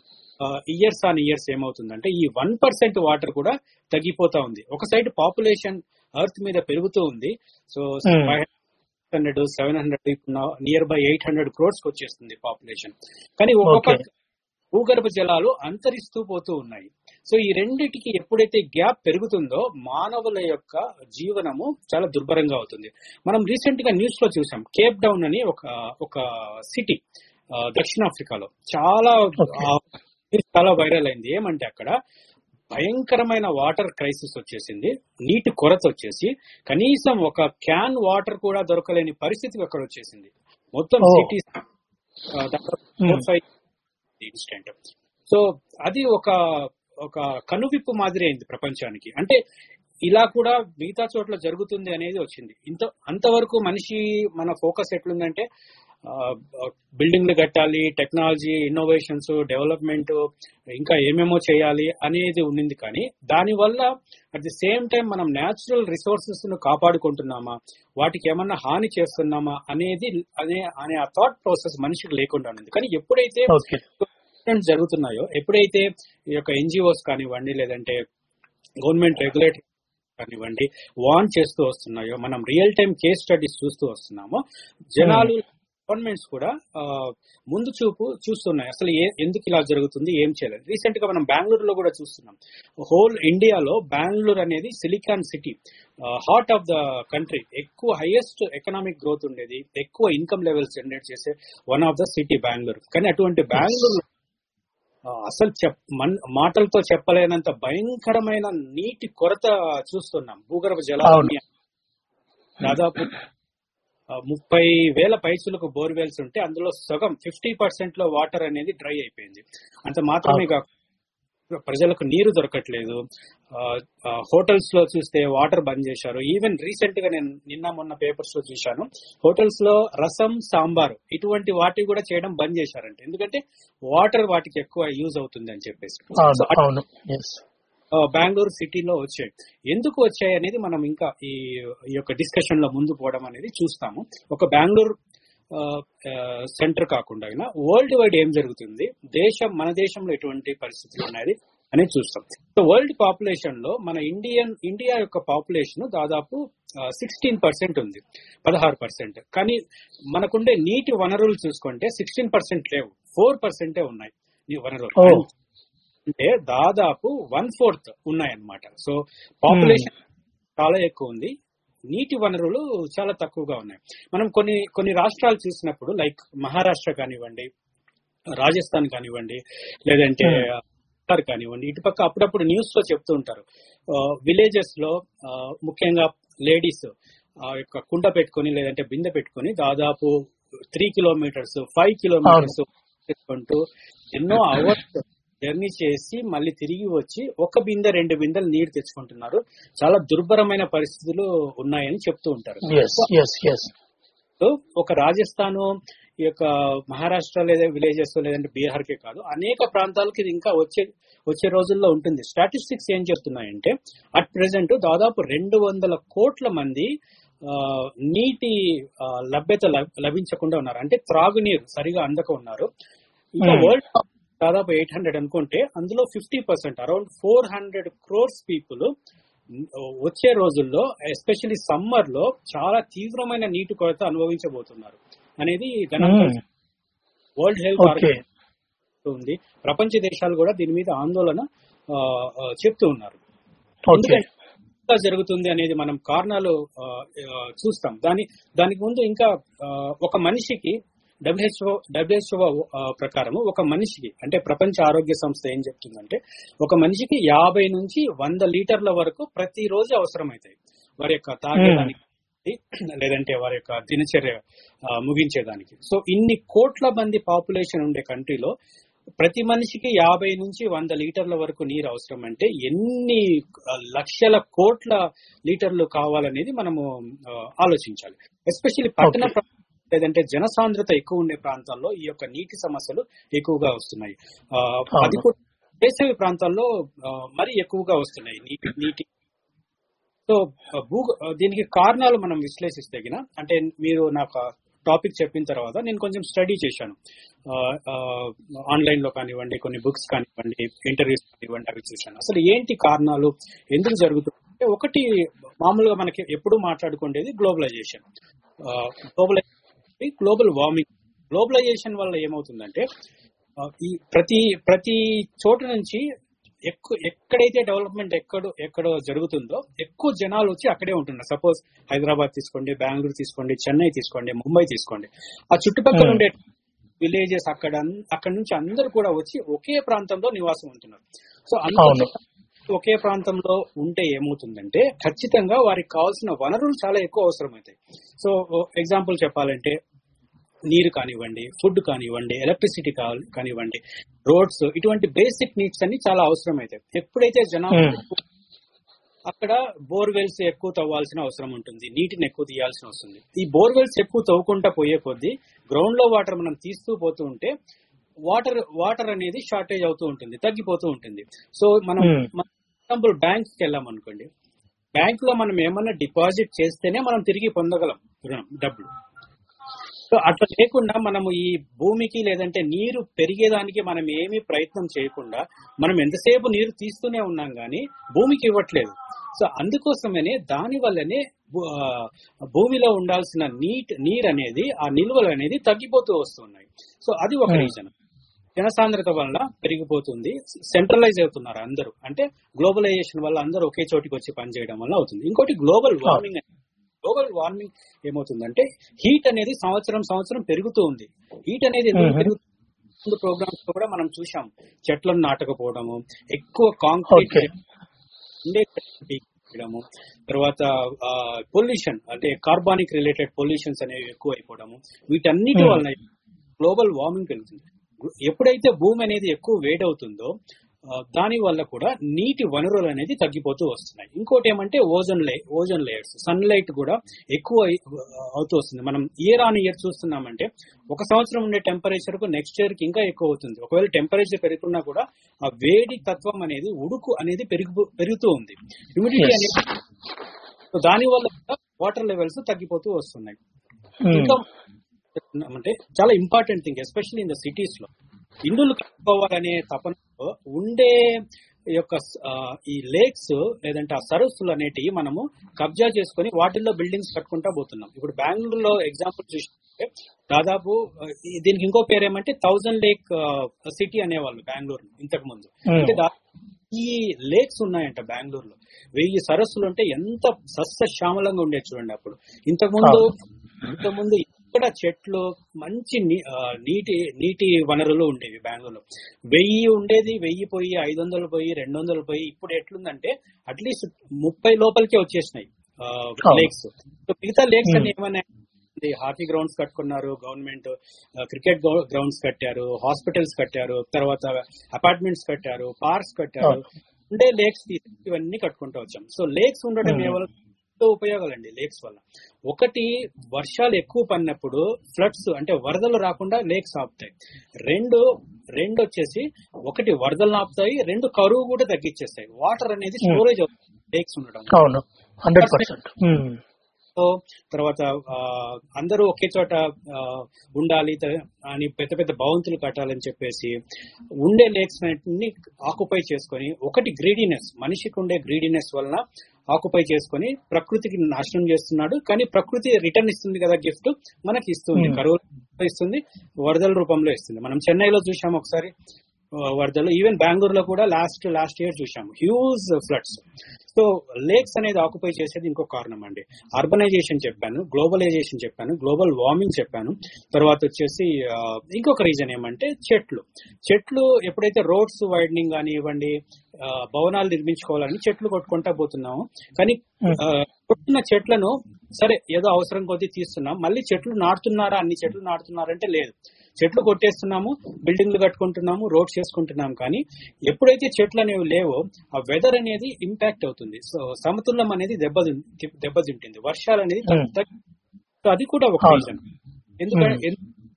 Speaker 2: ఇయర్స్ ఆన్ ఇయర్స్ ఏమవుతుందంటే ఈ వన్ పర్సెంట్ వాటర్ కూడా తగ్గిపోతా ఉంది ఒక సైడ్ పాపులేషన్ ఎర్త్ మీద పెరుగుతూ ఉంది so
Speaker 1: Hmm.
Speaker 2: Five hundred seven hundred near by eight hundred crores వచ్చేస్తుంది పాపులేషన్ కానీ ఒక్కొక్క
Speaker 1: Okay.
Speaker 2: భూగర్భ జలాలు అంతరిస్తూ పోతూ ఉన్నాయి సో ఈ రెండిటికి ఎప్పుడైతే గ్యాప్ పెరుగుతుందో మానవుల యొక్క జీవనము చాలా దుర్భరంగా అవుతుంది మనం రీసెంట్ గా న్యూస్ లో చూసాం కేప్ డౌన్ అని ఒక ఒక సిటీ దక్షిణాఫ్రికాలో చాలా
Speaker 1: Okay.
Speaker 2: ఆ, చాలా వైరల్ అయింది ఏమంటే అక్కడ భయంకరమైన వాటర్ క్రైసిస్ వచ్చేసింది నీటి కొరత వచ్చేసి కనీసం ఒక క్యాన్ వాటర్ కూడా దొరకలేని పరిస్థితి అక్కడ వచ్చేసింది మొత్తం
Speaker 1: Oh.
Speaker 2: City
Speaker 1: Hmm.
Speaker 2: Five instant so అది ఒక ఒక కనువిప్పు మాదిరి అయింది ప్రపంచానికి అంటే ఇలా కూడా మిగతా చోట్ల జరుగుతుంది అనేది వచ్చింది ఇంత అంతవరకు మనిషి మన ఫోకస్ ఎట్లుందంటే బిల్డింగ్లు కట్టాలి టెక్నాలజీ ఇన్నోవేషన్స్ డెవలప్మెంట్ ఇంకా ఏమేమో చేయాలి అనేది ఉండింది కానీ దానివల్ల అట్ ది సేమ్ టైం మనం న్యాచురల్ రిసోర్సెస్ ను కాపాడుకుంటున్నామా వాటికి ఏమన్నా హాని చేస్తున్నామా అనేది అనే అనే ఆ థాట్ ప్రాసెస్ మనిషికి లేకుండా ఉంది కానీ ఎప్పుడైతే
Speaker 1: ఓకే
Speaker 2: జరుగుతున్నాయో ఎప్పుడైతే ఈ యొక్క ఎన్జిఓస్ కానివ్వండి లేదంటే గవర్నమెంట్ రెగ్యులేటరీ కానివ్వండి వాన్ చేస్తూ వస్తున్నాయో మనం రియల్ టైం కేస్ స్టడీస్ చూస్తూ వస్తున్నామో జనాలు గవర్నమెంట్స్ కూడా ఆ, ముందు చూపు చూస్తున్నాయి అసలు ఏ ఎందుకు ఇలా జరుగుతుంది ఏం చేయలేదు రీసెంట్ గా మనం బెంగళూరులో కూడా చూస్తున్నాం హోల్ ఇండియాలో బెంగళూరు అనేది silicon city heart of the country ఎక్కువ హైయెస్ట్ ఎకనామిక్ గ్రోత్ ఉండేది ఎక్కువ ఇన్కమ్ లెవెల్స్ జనరేట్ చేసే one of the city Bengaluru కానీ అటువంటి బెంగళూరు ఆ, అసలు చెప్ మన్- మాటలతో చెప్పలేనంత భయంకరమైన నీటి కొరత చూస్తున్నాం భూగర్భ జలాలు
Speaker 1: అవును.
Speaker 2: దాదాపు ఆ, ముప్పై వేల పైసలకు బోర్వెల్స్ ఉంటే అందులో సగం ఫిఫ్టీ పర్సెంట్ లో వాటర్ అనేది డ్రై అయిపోయింది అంత మాత్రమే కాకుండా ప్రజలకు నీరు దొరకట్లేదు హోటల్స్ లో చూస్తే వాటర్ బంద్ చేశారు ఈవెన్ రీసెంట్ గా నేను నిన్న మొన్న పేపర్స్ లో చూశాను హోటల్స్ లో రసం సాంబార్ ఇటువంటి వాటి కూడా చేయడం బంద్ చేశారంట ఎందుకంటే వాటర్ వాటికి ఎక్కువ యూజ్ అవుతుంది అని చెప్పేసి
Speaker 1: అవును
Speaker 2: So,
Speaker 1: అవును ఎస్
Speaker 2: ఆ, బెంగళూరు సిటీలో వచ్చాయి ఎందుకు వచ్చాయి అనేది మనం ఇంకా ఈ ఈ యొక్క డిస్కషన్ లో ముందు పోవడం అనేది చూస్తాము ఒక బెంగళూరు ఆ, ఆ, సెంటర్ కాకుండా వరల్డ్ వైడ్ ఏం జరుగుతుంది దేశం మన దేశంలో ఎటువంటి పరిస్థితులు ఉన్నాయి అనేది చూస్తాం సో వరల్డ్ పాపులేషన్ లో మన ఇండియన్ ఇండియా యొక్క పాపులేషన్ దాదాపు సిక్స్టీన్ పర్సెంట్ ఉంది పదహారు పర్సెంట్ కానీ మనకుండే నీటి వనరులు చూసుకుంటే సిక్స్టీన్ పర్సెంట్ లేవు ఫోర్ పర్సెంటే ఉన్నాయి ఈ వనరులు
Speaker 1: ఓ.
Speaker 2: అంటే దాదాపు వన్ ఫోర్త్ ఉన్నాయన్నమాట సో పాపులేషన్ చాలా ఎక్కువ ఉంది నీటి వనరులు చాలా తక్కువగా ఉన్నాయి మనం కొన్ని కొన్ని రాష్ట్రాలు చూసినప్పుడు లైక్ మహారాష్ట్ర కానివ్వండి రాజస్థాన్ కానివ్వండి లేదంటే
Speaker 1: Hmm.
Speaker 2: బీహార్ కానివ్వండి ఇటుపక్క అప్పుడప్పుడు న్యూస్ లో చెప్తూ ఉంటారు విలేజెస్ లో ఆ, ముఖ్యంగా లేడీస్ ఆ యొక్క కుండ పెట్టుకొని లేదంటే బిందె పెట్టుకొని దాదాపు త్రీ కిలోమీటర్స్ ఫైవ్ కిలోమీటర్స్ పెట్టుకుంటూ ఎన్నో అవర్స్ జర్నీ చేసి మళ్ళీ తిరిగి వచ్చి ఒక బిందె రెండు బిందెలు నీరు తెచ్చుకుంటున్నారు చాలా దుర్భరమైన పరిస్థితులు ఉన్నాయని చెప్తూ ఉంటారు
Speaker 1: ఎస్ ఎస్ ఎస్
Speaker 2: సో ఒక రాజస్థాన్ ఈ యొక్క మహారాష్ట్ర లేదా విలేజెస్ లేదంటే బీహార్ కే కాదు అనేక ప్రాంతాలకు ఇది ఇంకా వచ్చే వచ్చే రోజుల్లో ఉంటుంది స్టాటిస్టిక్స్ ఏం చెప్తున్నాయంటే అట్ ప్రెసెంట్ దాదాపు రెండు వందల కోట్ల మంది ఆ, నీటి ఆ, లభ్యత లబ్- లభించకుండా ఉన్నారు అంటే త్రాగునీరు సరిగా అందక ఉన్నారు ఇంకా
Speaker 1: Hmm.
Speaker 2: వరల్డ్ దాదాపు ఎయిట్ హండ్రెడ్ అనుకుంటే అందులో fifty percent around four hundred crores people వచ్చే రోజుల్లో ఎస్పెషల్లీ సమ్మర్ లో చాలా తీవ్రమైన నీటి కొరత అనుభవించబోతున్నారు అనేది గణాంకాలు
Speaker 1: Hmm.
Speaker 2: World health
Speaker 1: okay
Speaker 2: organization ఉంది ప్రపంచ దేశాలు కూడా దీని మీద ఆందోళన ఆ, ఆ, చెప్తూ ఉన్నారు
Speaker 1: ఓకే
Speaker 2: ఎందుకంటే ఎలా జరుగుతుంది అనేది మనం కారణాలు ఆ, ఆ, చూస్తాం దాని దానికి ముందు ఇంకా ఆ, ఒక మనిషికి డబ్ల్యూహెచ్ఓ డబ్ల్యూహెచ్ఓ ప్రకారము ఒక మనిషికి అంటే ప్రపంచ ఆరోగ్య సంస్థ ఏం చెప్తుందంటే ఒక మనిషికి యాభై నుంచి వంద లీటర్ల వరకు ప్రతిరోజు అవసరమవుతాయి వారి యొక్క తాగేదానికి లేదంటే వారి యొక్క దినచర్య ఆ, ముగించేదానికి సో ఇన్ని కోట్ల మంది పాపులేషన్ ఉండే కంట్రీలో ప్రతి మనిషికి యాభై నుంచి వంద లీటర్ల వరకు నీరు అవసరం అంటే ఎన్ని ఆ, లక్షల కోట్ల లీటర్లు కావాలనేది మనము ఆ, ఆలోచించాలి ఎస్పెషల్లీ పట్టణ
Speaker 1: Okay.
Speaker 2: ప్రా- లేదంటే జనసాంద్రత ఎక్కువ ఉండే ప్రాంతాల్లో ఈ యొక్క నీటి సమస్యలు ఎక్కువగా వస్తున్నాయి ఆ, అది కూడా వేసవి ప్రాంతాల్లో ఆ, మరీ ఎక్కువగా వస్తున్నాయి నీటి నీటి సో ఆ, భూ ఆ, దీనికి కారణాలు మనం విశ్లేషిస్తే గిన అంటే మీరు నాకు టాపిక్ చెప్పిన తర్వాత నేను కొంచెం స్టడీ చేశాను ఆన్లైన్ లో కానివ్వండి కొన్ని బుక్స్ కానివ్వండి ఇంటర్వ్యూస్ కానివ్వండి అవి చూశాను అసలు ఏంటి కారణాలు ఎందుకు జరుగుతుంది అంటే ఒకటి మామూలుగా మనకి ఎప్పుడు మాట్లాడుకునేది globalization globalization global warming globalization వల్ల ఏమవుతుందంటే ఆ, ఈ ప్రతి ప్రతి చోటు నుంచి ఎక్కువ ఎక్కడైతే డెవలప్మెంట్ ఎక్కడ ఎక్కడ జరుగుతుందో ఎక్కువ జనాలు వచ్చి అక్కడే ఉంటున్నారు సపోజ్ హైదరాబాద్ తీసుకోండి బెంగళూరు తీసుకోండి చెన్నై తీసుకోండి ముంబై తీసుకోండి ఆ చుట్టుపక్కల
Speaker 1: Hmm.
Speaker 2: ఉండే విలేజెస్ అక్కడ అన్- అక్కడ నుంచి అందరూ కూడా వచ్చి ఒకే ప్రాంతంలో నివాసం ఉంటున్నారు సో
Speaker 1: అవును.
Speaker 2: అందరూ ఒకే ప్రాంతంలో ఉంటే ఏమవుతుందంటే ఖచ్చితంగా వారికి కావాల్సిన వనరులు చాలా ఎక్కువ అవసరమవుతాయి సో ఎగ్జాంపుల్ చెప్పాలంటే నీరు కానివ్వండి ఫుడ్ కానివ్వండి ఎలక్ట్రిసిటీ కానివ్వండి రోడ్స్ ఇటువంటి బేసిక్ నీడ్స్ అన్ని చాలా అవసరం అవుతాయి ఎప్పుడైతే జనాభా
Speaker 1: Hmm.
Speaker 2: ఎక్కువ అక్కడ బోర్వెల్స్ ఎక్కువ తవ్వాల్సిన అవసరం ఉంటుంది నీటిని ఎక్కువ తీయాల్సిన వస్తుంది ఈ బోర్వెల్స్ ఎక్కువ తవ్వుకుంటా పోయే కొద్దీ గ్రౌండ్ లో వాటర్ మనం తీస్తూ పోతూ ఉంటే వాటర్ వాటర్ అనేది షార్టేజ్ అవుతూ ఉంటుంది తగ్గిపోతూ ఉంటుంది సో మనం
Speaker 1: Hmm.
Speaker 2: ఎగ్జాంపుల్ బ్యాంక్ కి వెళ్ళాం అనుకోండి బ్యాంక్ లో మనం ఏమన్నా డిపాజిట్ చేస్తేనే మనం తిరిగి పొందగలం రుణం డబ్బులు సో అట్లా లేకుండా మనము ఈ భూమికి లేదంటే నీరు పెరిగేదానికి మనం ఏమీ ప్రయత్నం చేయకుండా మనం ఎంతసేపు నీరు తీస్తూనే ఉన్నాం కానీ భూమికి ఇవ్వట్లేదు సో అందుకోసమనే దాని వల్లనే భూ- ఆ, భూమిలో ఉండాల్సిన నీట్ నీరు అనేది ఆ నిల్వలు అనేది తగ్గిపోతూ వస్తున్నాయి సో అది ఒక
Speaker 1: Hmm.
Speaker 2: రీజన్ జనసాంద్రత వల్ల పెరిగిపోతుంది సెంట్రలైజ్ అవుతున్నారు అందరూ అంటే గ్లోబలైజేషన్ వల్ల అందరూ ఒకే చోటికి వచ్చి పనిచేయడం వల్ల అవుతుంది ఇంకోటి గ్లోబల్ వార్మింగ్ గ్లోబల్ వార్మింగ్ ఏమవుతుందంటే హీట్ అనేది సంవత్సరం సంవత్సరం పెరుగుతూ ఉంది హీట్ అనేది ఎందుకు
Speaker 1: Mhm.
Speaker 2: పెరుగుతుంది ప్రోగ్రామ్స్ లో కూడా మనం చూసాం చెట్లను నాటకపోవడము ఎక్కువ కాంక్రీట్
Speaker 1: Okay.
Speaker 2: ఉండే చేయడము తర్వాత పొల్యూషన్ అంటే కార్బానిక్ రిలేటెడ్ పొల్యూషన్స్ అనేవి ఎక్కువ అయిపోవడము వీటన్నిటి
Speaker 1: Hmm.
Speaker 2: వలన గ్లోబల్ వార్మింగ్ పెరుగుతుంది ఎప్పుడైతే భూమి అనేది ఎక్కువ వేడవుతుందో ఆ, దాని వల్ల కూడా నీటి వనరులు అనేది తగ్గిపోతూ వస్తున్నాయి ఇంకోటి ఏమంటే ఓజన్ లే ఓజన్ లేయర్స్ సన్ లైట్ కూడా ఎక్కువ అయి- అవుతూ వస్తుంది మనం ఇయర్ ఆన్ ఇయర్ చూస్తున్నామంటే ఒక సంవత్సరం ఉండే టెంపరేచర్ కు నెక్స్ట్ ఇయర్ కి ఇంకా ఎక్కువ అవుతుంది ఒకవేళ టెంపరేచర్ పెరుగుతున్నా కూడా ఆ వేడి తత్వం అనేది ఉడుకు అనేది పెరుగు పెరుగుతూ ఉంది హ్యూమిడిటీ
Speaker 1: Yes.
Speaker 2: అనేది సో దాని వల్ల కూడా వాటర్ లెవెల్స్ తగ్గిపోతూ వస్తున్నాయి
Speaker 1: Hmm.
Speaker 2: ఇంకా అంటే చాలా important thing especially in the cities లో ఇండ్లు కట్టుకోవాలనే తపనలో ఉండే యొక్క ఆ, ఈ లేక్స్ లేదంటే ఆ సరస్సులు అనేటివి మనము కబ్జా చేసుకొని వాటిల్లో బిల్డింగ్స్ కట్టుకుంటా పోతున్నాం ఇప్పుడు బెంగళూరులో ఎగ్జాంపుల్ చూస్తే దాదాపు ఆ, ఈ- దీనికి ఇంకో పేరు ఏమంటే థౌజండ్ లేక్ సిటీ అనేవాళ్ళు బెంగళూరు ఇంతకు ముందు
Speaker 1: Hmm.
Speaker 2: అంటే దా- ఈ లేక్స్ ఉన్నాయంట బెంగళూరులో వెయ్యి సరస్సులు ఉంటే ఎంత సస్య శ్యామలంగా ఉండేది చూడండి అప్పుడు ఇంతకుముందు ఇంతకుముందు ఇక్కడ చెట్లు మంచి నీ- ఆ, నీటి నీటి వనరులు ఉండేవి బెంగళూరులో వెయ్యి ఉండేది వెయ్యి పోయి ఐదు వందలు పోయి రెండు వందలు పోయి ఇప్పుడు ఎట్లుందంటే అట్లీస్ట్ ముప్పై లోపలికే వచ్చేసినాయి
Speaker 1: అవును.
Speaker 2: లేక్స్ మిగతా లేక్స్
Speaker 1: Hmm.
Speaker 2: అని ఏమైనా హాకీ గ్రౌండ్స్ కట్టుకున్నారు గవర్నమెంట్ క్రికెట్ గ్రౌండ్స్ కట్టారు హాస్పిటల్స్ కట్టారు తర్వాత అపార్ట్మెంట్స్ కట్టారు పార్క్స్ కట్టారు
Speaker 1: అవును.
Speaker 2: ఉండే లేక్స్ ఇవన్నీ కట్టుకుంటూ వచ్చాం సో లేక్స్ ఉండడం
Speaker 1: Hmm.
Speaker 2: కేవలం ఎంతో ఉపయోగాలండి లేక్స్ వల్ల ఒకటి వర్షాలు ఎక్కువ పడినప్పుడు ఫ్లడ్స్ అంటే వరదలు రాకుండా లేక్స్ ఆపుతాయి రెండు రెండు వచ్చేసి ఒకటి వరదలు ఆపుతాయి రెండు కరువు కూడా తగ్గించేస్తాయి వాటర్ అనేది
Speaker 1: Hmm.
Speaker 2: స్టోరేజ్ అవుతుంది లేక్స్ ఉండడం వల్ల.
Speaker 1: అవును హండ్రెడ్ పర్సెంట్
Speaker 2: సో తర్వాత ఆ, అందరూ ఒకే చోట ఆ, ఉండాలి త- అని పెద్ద పెద్ద భవంతులు కట్టాలని చెప్పేసి ఉండే లేక్స్ అన్నిటిని ఆక్యుపై చేసుకొని ఒకటి గ్రీడీనెస్ మనిషికి ఉండే గ్రీడీనెస్ వలన ఆక్యుపై చేసుకొని ప్రకృతికి నాశనం చేస్తున్నాడు కానీ ప్రకృతి రిటర్న్ ఇస్తుంది కదా గిఫ్ట్ మనకి ఇస్తుంది
Speaker 1: Hmm.
Speaker 2: కరువు ఇస్తుంది వరదల రూపంలో ఇస్తుంది మనం చెన్నైలో చూసాం ఒకసారి ఆ, వరదలు ఈవెన్ బెంగళూరులో కూడా లాస్ట్ లాస్ట్ ఇయర్ చూసాము హ్యూజ్ ఫ్లడ్స్ సో లేక్స్ అనేది ఆక్యుపై చేసేది ఇంకో కారణం అండి అర్బనైజేషన్ చెప్పాను గ్లోబలైజేషన్ చెప్పాను గ్లోబల్ వార్మింగ్ చెప్పాను తర్వాత వచ్చేసి ఆ, ఇంకొక రీజన్ ఏమంటే చెట్లు చెట్లు ఎప్పుడైతే రోడ్స్ వైడనింగ్ కానివ్వండి ఆ, భవనాలు నిర్మించుకోవాలని చెట్లు కొట్టుకుంటా పోతున్నాము కానీ ఆ, కొట్టిన చెట్లను సరే ఏదో అవసరం కొద్దీ తీస్తున్నాం మళ్ళీ చెట్లు నాటుతున్నారా అన్ని చెట్లు నాటుతున్నారంటే లేదు చెట్లు కొట్టేస్తున్నాము బిల్డింగ్లు కట్టుకుంటున్నాము రోడ్స్ చేసుకుంటున్నాం కానీ ఎప్పుడైతే చెట్లు అనేవి లేవో ఆ వెదర్ అనేది ఇంపాక్ట్ అవుతుంది సో సమతుల్యం అనేది దెబ్బ దెబ్బతింటుంది వర్షాలు అనేది తగ్గు- తగ్గు- సో అది కూడా ఒక
Speaker 1: అవును.
Speaker 2: రీజన్ ఎందుకంటే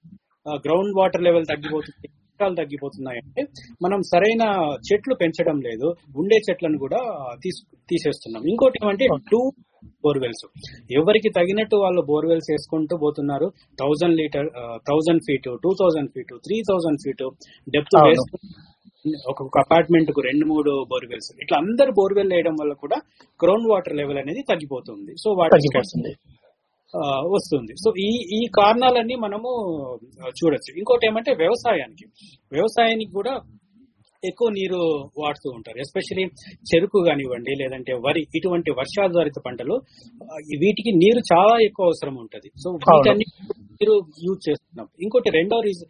Speaker 2: గ్రౌండ్ వాటర్ లెవెల్ తగ్గిపోతుంది వర్షాలు తగ్గిపోతున్నాయంటే మనం సరైన చెట్లు పెంచడం లేదు ఉండే చెట్లను కూడా తీసు తీసేస్తున్నాం ఇంకోటి ఏమంటే టూ బోర్వెల్స్ ఎవరికి తగినట్టు వాళ్ళు బోర్వెల్స్ వేసుకుంటూ పోతున్నారు thousand litre thousand feet two thousand feet three thousand feet depth
Speaker 1: అవును.
Speaker 2: వేసుకుంటూ ఒక్కొక్క అపార్ట్మెంట్ కు రెండు మూడు బోర్వెల్స్ ఇట్లా అందరు బోర్వెల్ వేయడం వల్ల కూడా గ్రౌండ్ వాటర్ లెవెల్ అనేది తగ్గిపోతుంది సో వాటి
Speaker 1: తగ్గిపోతుంది
Speaker 2: ఆ, వస్తుంది సో ఈ ఈ కారణాలన్నీ మనము ఆ, చూడొచ్చు ఇంకోటి ఏమంటే వ్యవసాయానికి వ్యవసాయానికి కూడా ఎక్కువ నీరు వాడుతూ ఉంటారు ఎస్పెషలీ చెరుకు కానివ్వండి లేదంటే వరి ఇటువంటి వర్షాధారిత పంటలు ఆ, వీటికి నీరు చాలా ఎక్కువ అవసరం ఉంటది సో వీటన్ని నీరు యూజ్ చేస్తున్నాం ఇంకోటి రెండో రీజన్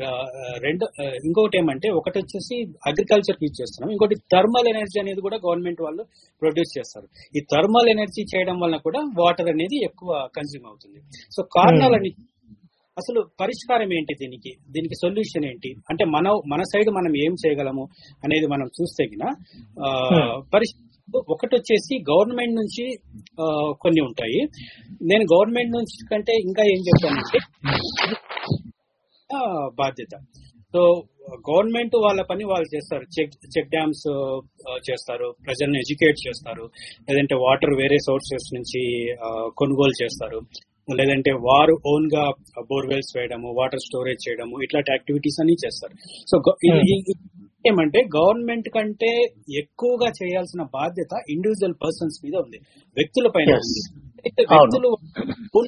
Speaker 2: రెండో ఆ, ఇంకోటి ఏమంటే ఒకటి వచ్చేసి అగ్రికల్చర్ యూజ్ చేస్తున్నాం ఇంకోటి థర్మల్ ఎనర్జీ అనేది కూడా గవర్నమెంట్ వాళ్ళు ప్రొడ్యూస్ చేస్తారు ఈ థర్మల్ ఎనర్జీ చేయడం వల్ల కూడా వాటర్ అనేది ఎక్కువ కన్జ్యూమ్ అవుతుంది సో కారణాలన్నీ అసలు పరిష్కారం ఏంటి దీనికి దీనికి సొల్యూషన్ ఏంటి అంటే మన మన సైడ్ మనం ఏం చేయగలము అనేది మనం చూస్తే గిన ఆ, పరిష్ ఒకటి వచ్చేసి గవర్నమెంట్ నుంచి ఆ, కొన్ని ఉంటాయి నేను గవర్నమెంట్ నుంచి కంటే ఇంకా ఏం చెప్తానంటే ఆ, బాధ్యత సో గవర్నమెంట్ వాళ్ళ పని వాళ్ళు చేస్తారు చెక్ చెక్ డ్యామ్స్ చేస్తారు ప్రజల్ని ఎడ్యుకేట్ చేస్తారు లేదంటే వాటర్ వేరే సోర్సెస్ నుంచి ఆ, కొనుగోలు చేస్తారు లేదంటే వారు ఓన్ గా బోర్వెల్స్ వేయడము వాటర్ స్టోరేజ్ చేయడము ఇట్లాంటి యాక్టివిటీస్ అన్ని చేస్తారు సో గ- ఇది- ఇది- ఏమంటే గవర్నమెంట్ కంటే ఎక్కువగా చేయాల్సిన బాధ్యత ఇండివిజువల్ పర్సన్స్ మీద ఉంది వ్యక్తుల పైన
Speaker 1: Yes.
Speaker 2: ఉంది అయితే
Speaker 1: అవును.
Speaker 2: వ్యక్తులు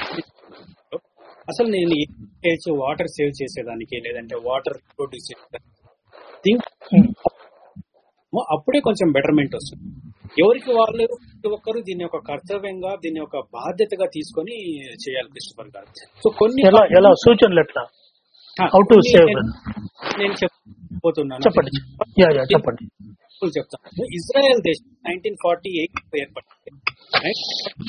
Speaker 2: అసలు నేను ఏం చేయొచ్చు వాటర్ సేవ్ చేసేదానికి లేదంటే వాటర్ ప్రొడ్యూస్ చేసేదానికి థింక్
Speaker 1: ఉమ్.
Speaker 2: అప్పుడే కొంచెం బెటర్మెంట్ వస్తుంది ఎవరికి వాళ్ళు ప్రతి ఒక్కరు దీన్ని ఒక కర్తవ్యంగా దీన్ని ఒక బాధ్యతగా తీసుకొని చేయాలి క్రిస్టఫర్ గారు సో కొన్ని
Speaker 1: ఎలా ఎలా సూచనలు ఎట్లా
Speaker 2: ఆ,
Speaker 1: how to
Speaker 2: కొన్ని
Speaker 1: save
Speaker 2: నేను- నేను చెప్పబోతున్నాను
Speaker 1: చెప్పండి యా యా చెప్పండి
Speaker 2: ఎగ్జాంపుల్ చెప్తాను ఇజ్రాయెల్ దేశం నైన్టీన్ ఫార్టీ ఎయిట్ ఏర్పడింది Right?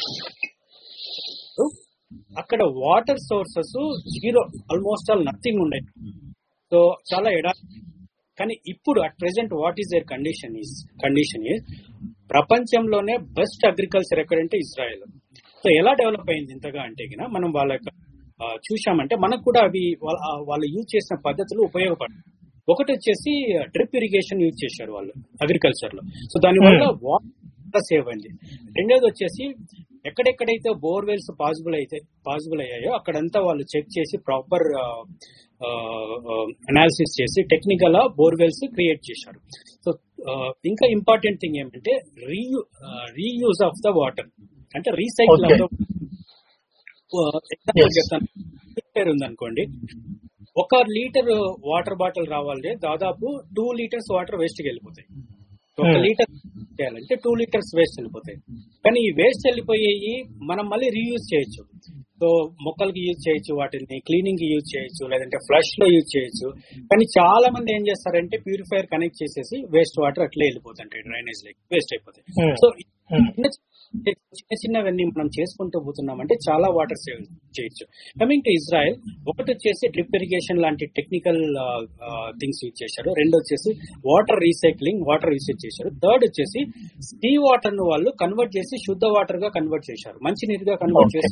Speaker 2: అక్కడ water sources zero almost all nothing ఉన్నాయి సో చాలా ఎడా కానీ ఇప్పుడు at present what is there condition is condition is ప్రపంచంలోనే బెస్ట్ అగ్రికల్చర్ ఎక్కడంటే ఇజ్రాయెల్ సో ఎలా డెవలప్ అయింది ఇంతగా అంటే గిన మనం వాళ్ళ యొక్క, ఆ, చూశామంటే మనకు కూడా అవి వాళ్ళ- ఆ, వాళ్ళు యూజ్ చేసిన పద్ధతులు ఉపయోగపడతాయి ఒకటి వచ్చేసి డ్రిప్ ఇరిగేషన్ యూజ్ చేశారు వాళ్ళు అగ్రికల్చర్ లో సో దానివల్ల వాటర్ సేవ్ అయింది రెండోది వచ్చేసి ఎక్కడెక్కడైతే బోర్వెల్స్ పాసిబుల్ అయితే పాసిబుల్ అయ్యాయో అక్కడంతా వాళ్ళు చెక్ చేసి ప్రాపర్ అనాలిసిస్ చేసి టెక్నికల్ బోర్వెల్స్ క్రియేట్ చేశారు సో ఇంకా ఇంపార్టెంట్ థింగ్ ఏమంటే రీయూ రీయూజ్ ఆఫ్ ద వాటర్ అంటే recycle
Speaker 1: Okay.
Speaker 2: Of example
Speaker 1: Yes.
Speaker 2: చెప్తాను లీటర్ ఉందనుకోండి ఒక లీటర్ వాటర్ బాటిల్ రావాలంటే దాదాపు టూ లీటర్స్ వాటర్ వేస్ట్ వెళ్ళిపోతాయి ఒక
Speaker 1: Hmm.
Speaker 2: లీటర్ చేయాలంటే టూ లీటర్స్ వేస్ట్ వెళ్ళిపోతాయి కానీ ఈ వేస్ట్ వెళ్ళిపోయేవి మనం మళ్ళీ రీయూజ్ చేయొచ్చు సో మొక్కలకి యూజ్ చేయొచ్చు వాటిని క్లీనింగ్ కి యూజ్ చేయొచ్చు లేదంటే ఫ్లష్ లో యూజ్ చేయొచ్చు కానీ చాలా మంది ఏం చేస్తారంటే ప్యూరిఫైయర్ కనెక్ట్ చేసేసి వేస్ట్ వాటర్ అట్లే వెళ్ళిపోతుంటాయి డ్రైనేజ్ లైక్ వేస్ట్ అయిపోతాయి
Speaker 1: Hmm.
Speaker 2: So
Speaker 1: Hmm.
Speaker 2: చిన్న చిన్న చిన్నవన్నీ మనం చేసుకుంటూ పోతున్నామంటే చాలా వాటర్ సేవ్ చేయొచ్చు కమింగ్ టు ఇజ్రాయెల్ ఒకటి వచ్చేసి డ్రిప్ ఇరిగేషన్ లాంటి టెక్నికల్ థింగ్స్ యూజ్ చేశారు రెండు వచ్చేసి వాటర్ రీసైక్లింగ్ వాటర్ యూసేజ్ చేశారు థర్డ్ వచ్చేసి సీ వాటర్ ను వాళ్ళు కన్వర్ట్ చేసి శుద్ధ వాటర్ గా కన్వర్ట్ చేశారు మంచి నీరుగా కన్వర్ట్
Speaker 1: Okay.
Speaker 2: చేసి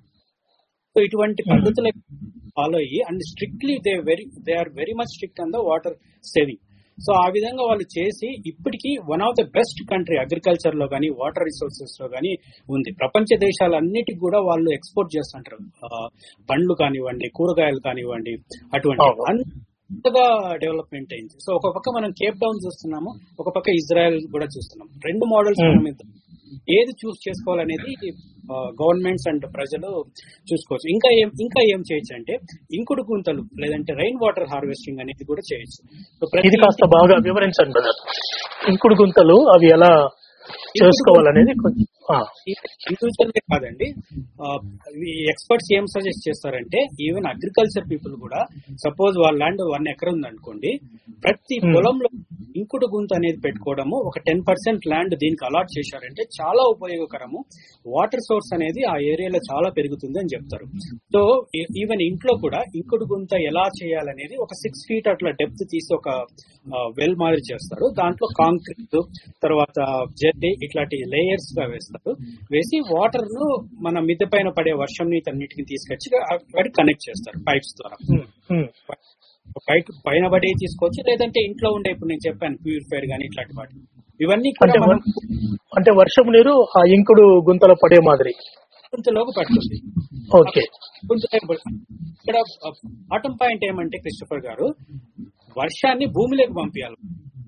Speaker 2: సో ఇటువంటి పద్ధతులు ఫాలో అయ్యి and strictly they very they are very much strict on the water saving so ఆ విధంగా వాళ్ళు చేసి ఇప్పటికీ one of the best country agriculture లో కానీ వాటర్ రిసోర్సెస్ లో కానీ ఉంది ప్రపంచ దేశాలన్నిటికి కూడా వాళ్ళు ఎక్స్పోర్ట్ చేస్తుంటారు ఆ, పండ్లు కానివ్వండి కూరగాయలు కానివ్వండి అటువంటి
Speaker 1: అవును.
Speaker 2: అంతగా డెవలప్మెంట్ అయింది సో ఒక పక్క మనం కేప్ టౌన్ చూస్తున్నాము ఒక పక్క ఇజ్రాయెల్ కూడా చూస్తున్నాం రెండు మోడల్స్
Speaker 1: Hmm.
Speaker 2: మనం ఇద్దాం. ఏది చూస్ చేసుకోవాలనేది గవర్నమెంట్స్ అండ్ ప్రజలు చూసుకోవచ్చు ఇంకా ఏం ఇంకా ఏం చేయొచ్చు అంటే ఇంకుడు గుంతలు లేదంటే రైన్ వాటర్ హార్వెస్టింగ్ అనేది కూడా చేయొచ్చు సో ప్రతి
Speaker 1: ఇది కాస్త బాగా వివరించండి బ్రదర్ ఇంకుడు గుంతలు అవి ఎలా చేసుకోవాలనేది కొంచెం ఆ,
Speaker 2: ఇండివిజువల్ గా కాదండి ఎక్స్పర్ట్స్ ఏం సజెస్ట్ చేస్తారంటే ఈవెన్ అగ్రికల్చర్ పీపుల్ కూడా సపోజ్ వాళ్ళ ల్యాండ్ వన్ ఎకర్ ఉందనుకోండి ప్రతి
Speaker 1: Hmm.
Speaker 2: పొలంలో ఇంకుడు గుంత అనేది పెట్టుకోవడము ఒక టెన్ పర్సెంట్ ల్యాండ్ దీనికి అలాట్ చేశారంటే చాలా ఉపయోగకరము వాటర్ సోర్స్ అనేది ఆ ఏరియాలో చాలా పెరుగుతుంది అని చెప్తారు సో ఈవెన్ ఇంట్లో కూడా ఇంకుడు గుంత ఎలా చేయాలనేది ఒక సిక్స్ ఫీట్ అట్లా డెప్త్ తీసి ఒక వెల్ మాదిరి చేస్తారు దాంట్లో కాంక్రీట్ తర్వాత జెడ్డి ఇట్లాంటి లేయర్స్ గా వేస్తారు వేసి వాటర్ ను మన మిద్దె పైన పడే వర్షం నీటి అన్నిటిని తీసుకొచ్చి అక్కడ కనెక్ట్ చేస్తారు పైప్స్ ద్వారా
Speaker 1: ఉమ్, ఉమ్,
Speaker 2: బయట పైన పడే తీసుకోవచ్చు లేదంటే ఇంట్లో ఉండే ఇప్పుడు నేను చెప్పాను ప్యూరిఫైర్ గానీ ఇట్లాంటి వాటి ఇవన్నీ కూడా
Speaker 1: అంటే
Speaker 2: మనం
Speaker 1: వర్- అంటే వర్షపు నీరు ఆ ఇంకుడు గుంతలో పడే మాదిరి
Speaker 2: గుంతలోకి పడుతుంది
Speaker 1: ఓకే
Speaker 2: గుంతలోకి పడుతుంది. ఇక్కడ బాటం పాయింట్ ఏమంటే క్రిస్టఫర్ గారు వర్షాన్ని భూమిలోకి పంపించాలి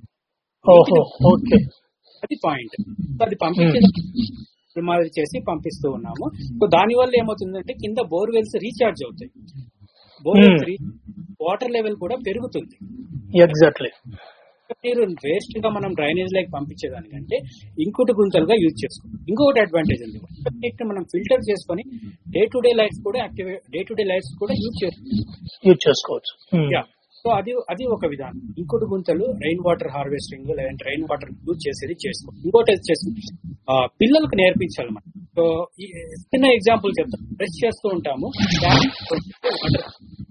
Speaker 1: ఓహో ఓకే
Speaker 2: అది పాయింట్ అది పంపించే మాదిరి చేసి పంపిస్తూ ఉన్నాము సో దాని వల్ల ఏమవుతుందంటే కింద బోర్వెల్స్ రీఛార్జ్ అవుతాయి బోర్వెల్స్ వాటర్ లెవెల్ కూడా పెరుగుతుంది
Speaker 1: ఎగ్జాక్ట్లీ
Speaker 2: నీరు వేస్ట్ గా మనం డ్రైనేజ్ లైక్ పంపించేదానికంటే ఇంకోటి గుంతలుగా యూజ్ చేసుకోవాలి ఇంకొకటి అడ్వాంటేజ్ ఉంది వాటర్ నీటిని మనం ఫిల్టర్ చేసుకొని డే టు డే లైఫ్ కూడా active day to day life కూడా యూజ్ చేసుకోవాలి
Speaker 1: యూజ్ చేసుకోవచ్చు ఉమ్,
Speaker 2: యా సో అది అది ఒక విధానం ఇంకోటి గుంతలు రెయిన్ వాటర్ హార్వెస్టింగ్ లేదంటే రెయిన్ వాటర్ యూజ్ చేసేది చేసుకో ఇంకోటి వచ్చేసి ఆ, పిల్లలకు నేర్పించాలి మనం సో ఈ చిన్న ఎగ్జాంపుల్ చెప్తాం బ్రష్ చేస్తూ ఉంటాము వాటర్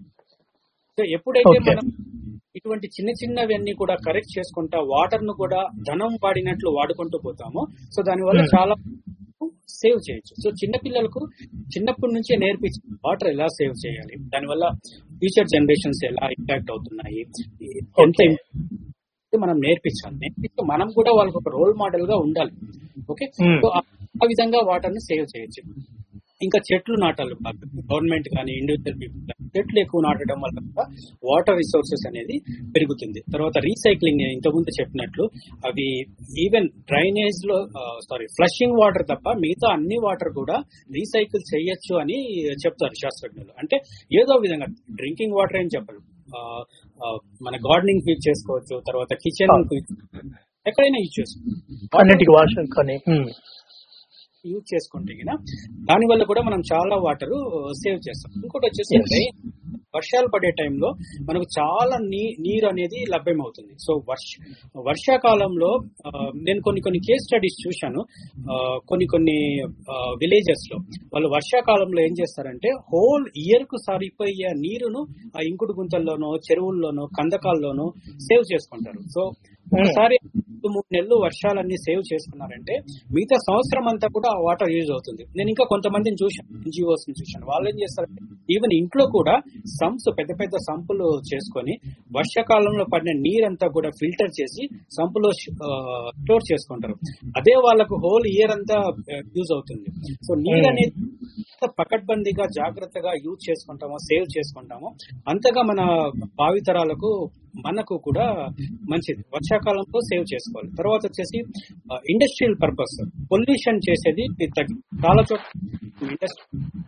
Speaker 2: సో ఎప్పుడైతే
Speaker 1: Okay.
Speaker 2: మనం ఇటువంటి చిన్న చిన్నవన్నీ కూడా కరెక్ట్ చేసుకుంటా వాటర్ ను కూడా ధనం వాడినట్లు వాడుకుంటూ పోతామో సో దానివల్ల
Speaker 1: Hmm.
Speaker 2: చాలా సేవ్ చేయొచ్చు సో చిన్న పిల్లలకు చిన్నప్పటి నుంచే నేర్పించి వాటర్ ఎలా సేవ్ చేయాలి దానివల్ల ఫ్యూచర్ జనరేషన్స్ ఎలా ఇంపాక్ట్ అవుతున్నాయి ఎంత
Speaker 1: Okay.
Speaker 2: impact మనం నేర్పించాలి నేర్పిస్తే మనం కూడా వాళ్ళకి ఒక రోల్ మోడల్ గా ఉండాలి ఓకే
Speaker 1: Hmm.
Speaker 2: సో ఆ- ఆ విధంగా వాటర్ ని సేవ్ చేయొచ్చు ఇంకా చెట్లు నాటాలి గవర్నమెంట్ కానీ ఇండివిజువల్ పీపుల్ కానీ చెట్లు ఎక్కువ నాటడం వల్ల కూడా వాటర్ రిసోర్సెస్ అనేది పెరుగుతుంది తర్వాత రీసైక్లింగ్ నేను ఇంతకుముందు చెప్పినట్లు అవి ఈవెన్ డ్రైనేజ్ లో సారీ ఫ్లషింగ్ వాటర్ తప్ప మిగతా అన్ని వాటర్ కూడా రీసైకిల్ చేయొచ్చు అని చెప్తారు శాస్త్రజ్ఞులు అంటే ఏదో విధంగా డ్రింకింగ్ వాటర్ ఏం చెప్పరు ఆ, ఆ, మన గార్డెనింగ్ యూజ్ చేసుకోవచ్చు తర్వాత కిచెన్ ఎక్కడైనా యూజ్ చేసుకోవచ్చు
Speaker 1: అన్నిటికి వాష్ కానీ ఉమ్,
Speaker 2: యూజ్ చేసుకుంటే గిన దాని వల్ల కూడా మనం చాలా వాటర్ సేవ్ చేస్తాం ఇంకోటి వచ్చేసి
Speaker 1: Yes.
Speaker 2: rain, వర్షాలు పడే టైంలో మనకు చాలా నీ నీరు అనేది లభ్యమవుతుంది సో వర్ష వర్షాకాలంలో ఆ, నేను కొన్ని కొన్ని కేస్ స్టడీస్ చూశాను ఆ, కొన్ని కొన్ని విలేజెస్ లో వాళ్ళు వర్షాకాలంలో ఏం చేస్తారంటే హోల్ ఇయర్ కు సరిపోయే నీరును ఆ ఇంకుడు గుంతల్లోనో చెరువుల్లోనో కందకాల్లోనో సేవ్ చేసుకుంటారు సో ఒకసారి రెండు మూడు నెలలు వర్షాలన్నీ సేవ్ చేసుకున్నారంటే మిగతా సంవత్సరం అంతా కూడా ఆ వాటర్ యూజ్ అవుతుంది నేను ఇంకా కొంతమందిని చూశాను ఎన్జిఓస్ ని చూశాను వాళ్ళు ఏం చేస్తారంటే ఈవెన్ ఇంట్లో కూడా సంప్స్ పెద్ద పెద్ద సంపులు చేసుకొని వర్షాకాలంలో పడిన నీరంతా కూడా ఫిల్టర్ చేసి సంపులో స్టోర్ చేసుకుంటారు అదే వాళ్ళకు హోల్ ఇయర్ అంతా యూజ్ అవుతుంది సో నీరు
Speaker 1: Hmm.
Speaker 2: అనేది ఎంత పకడ్బందీగా జాగ్రత్తగా యూజ్ చేసుకుంటామో సేవ్ చేసుకుంటామో అంతగా మన భావితరాలకు మనకు కూడా మంచిది వర్షాకాలంలో సేవ్ చేసుకోవాలి తర్వాత వచ్చేసి ఇండస్ట్రియల్ పర్పస్ పొల్యూషన్ చేసేది తగ్గి చాలా చోట్ల ఇండస్ట్రీ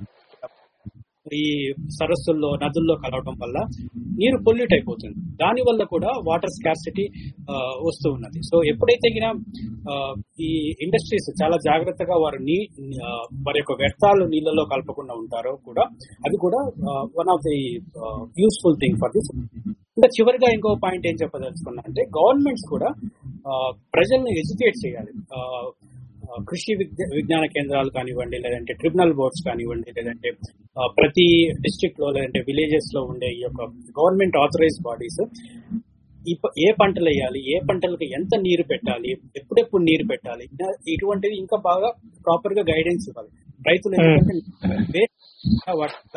Speaker 2: ఈ సరస్సుల్లో నదుల్లో కలవడం వల్ల నీరు పొల్యూట్ అయిపోతుంది దాని వల్ల కూడా వాటర్ స్కార్సిటీ వస్తూ ఉన్నది సో ఎప్పుడైతే గిన ఆ, ఈ ఇండస్ట్రీస్ చాలా జాగ్రత్తగా వారు నీ ఆ, వారి యొక్క వ్యర్థాలు నీళ్ళలో కలపకుండా ఉంటారో కూడా అది కూడా one of the useful thing for this ఇంకా చివరిగా ఇంకో పాయింట్ ఏం చెప్పదలుచుకున్నా అంటే గవర్నమెంట్స్ కూడా ఆ, ప్రజల్ని ఎడ్యుకేట్ చేయాలి ఆ, ఆ, కృషి విజ్ఞ- విజ్ఞాన కేంద్రాలు కానివ్వండి లేదంటే ట్రిబ్యునల్ బోర్డ్స్ కానివ్వండి లేదంటే ఆ, ప్రతి డిస్ట్రిక్ట్ లో లేదంటే విలేజెస్ లో ఉండే ఈ యొక్క గవర్నమెంట్ ఆథరైజ్ బాడీస్ ఈ ప- ఏ పంటలు వేయాలి ఏ పంటలకు ఎంత నీరు పెట్టాలి ఎప్పుడెప్పుడు నీరు పెట్టాలి ఇలా ఇటువంటివి ఇంకా బాగా ప్రాపర్ గా గైడెన్స్ ఇవ్వాలి రైతులు ఎందుకంటే వేరే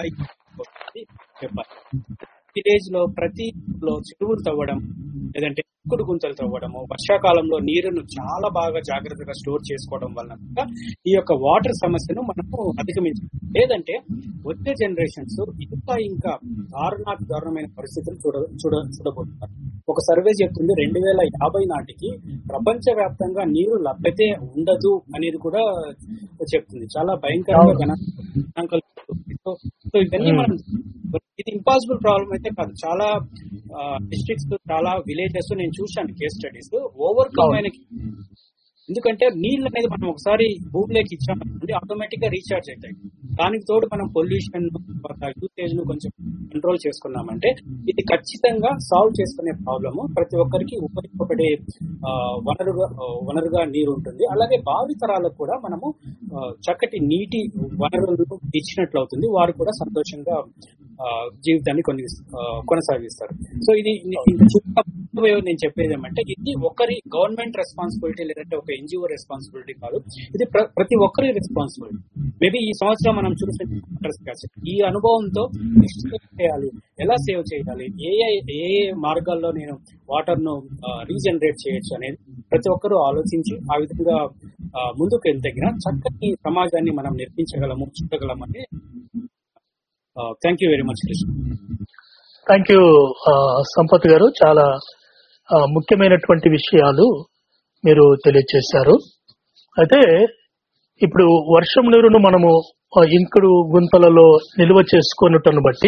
Speaker 2: వాటి చెప్పాలి విలేజ్ లో ప్రతి లో చెరువులు తవ్వడం లేదంటే ఇంకుడు గుంతలు తవ్వడము వర్షాకాలంలో నీరును చాలా బాగా జాగ్రత్తగా స్టోర్ చేసుకోవడం వలన కూడా ఈ యొక్క వాటర్ సమస్యను మనము అధిగమించాలి లేదంటే వచ్చే జనరేషన్స్ ఇంకా ఇంకా దారుణాతి దారుణమైన పరిస్థితులు చూడ చూడ చూడబోతున్నారు ఒక సర్వే చెప్తుంది రెండు వేల యాభై నాటికి ప్రపంచ వ్యాప్తంగా నీరు లభ్యతే ఉండదు అనేది కూడా చెప్తుంది చాలా భయంకరంగా గణ గణాంకాలు చెప్తుంది. సో సో ఇవన్నీ మనం ఇది ఇంపాసిబుల్ ప్రాబ్లం అయితే కాదు చాలా డిస్ట్రిక్ట్స్ చాలా విలేజెస్ నేను చూశాను కేస్ స్టడీస్ ఓవర్కమ్ అయిన ఎందుకంటే నీళ్ళు అనేది మనం ఒకసారి భూమిలోకి ఇచ్చామంటే ఆటోమేటిక్ గా రీఛార్జ్ అవుతాయి దానికి తోడు మనం పొల్యూషన్ యూసేజ్ ను కొంచెం కంట్రోల్ చేసుకున్నామంటే ఇది ఖచ్చితంగా సాల్వ్ చేసుకునే ప్రాబ్లమ్ ప్రతి ఒక్కరికి ఉపయోగపడే ఆ, వనరుగా ఆ, వనరుగా నీరు ఉంటుంది అలాగే భావి తరాలకు కూడా మనము ఆ, చక్కటి నీటి వనరులను ఇచ్చినట్లు అవుతుంది వారు కూడా సంతోషంగా ఆ, జీవితాన్ని కొన్ని ఆ, కొనసాగిస్తారు సో ఇది ని- ఇంత చిన్న ఉపయోగం నేను చెప్పేది ఏమంటే ఇది ఒకరి గవర్నమెంట్ రెస్పాన్సిబిలిటీ లేదంటే ఒక ఎన్జిఓ రెస్పాన్సిబిలిటీ కాదు ఇది ప్ర- ప్రతి ఒక్కరి రెస్పాన్సిబిలిటీ మేబీ ఈ సంవత్సరం మనం చూసిన వాటర్ స్కార్సిటీ. ఈ అనుభవంతో నెక్స్ట్ ఏం చేయాలి ఎలా సేవ్ చేయాలి ఏ ఏ ఏ ఏ మార్గాల్లో నేను వాటర్ ను రీజనరేట్ చేయొచ్చు అనేది ప్రతి ఒక్కరూ ఆలోచించి ఆ విధంగా ఆ, ముందుకు వెళ్తగిన చక్కని సమాజాన్ని మనం నిర్మించగలము చూడగలమని thank you very much Krishna
Speaker 1: thank you Sampath గారు చాలా ఆ, ముఖ్యమైనటువంటి విషయాలు మీరు తెలియజేశారు అయితే ఇప్పుడు వర్షం నీరును మనము ఆ, ఇంకుడు గుంతలలో నిల్వ చేసుకున్నట్టును బట్టి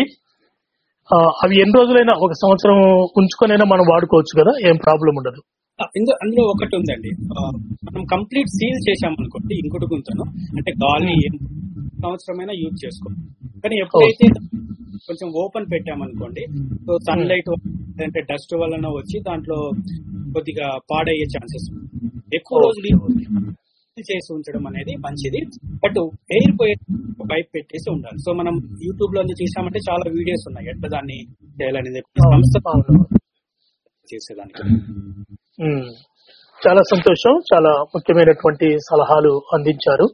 Speaker 1: ఆ, అవి ఎన్ని రోజులైనా ఒక సంవత్సరం ఉంచుకొనైనా మనం వాడుకోవచ్చు కదా ఏం ప్రాబ్లం ఉండదు
Speaker 2: ఆ, ఇందు- అందులో ఒకటి ఉందండి ఆ, మనం కంప్లీట్ సీల్ చేశామనుకోండి ఇంకుడు గుంతను అంటే గాలి ఏం సంవత్సరమైనా యూజ్ చేసుకో కానీ ఎప్పుడైతే కొంచెం ఓపెన్ పెట్టామనుకోండి సో సన్ లైట్ అంటే డస్ట్ వలన వచ్చి దాంట్లో కొద్దిగా పాడయ్యే ఛాన్సెస్ ఎక్కువ రోజులు seal చేసి ఉంచడం అనేది మంచిది బట్ ఎయిర్ పోయే పైప్ పెట్టేసి ఉండాలి సో మనం యూట్యూబ్ లో చూసామంటే చాలా వీడియోస్ ఉన్నాయి ఎట్లా దాన్ని చేయాలనేది సంస్థ చేసేదానికి
Speaker 1: ఉమ్. చాలా సంతోషం చాలా ముఖ్యమైనటువంటి సలహాలు అందించారు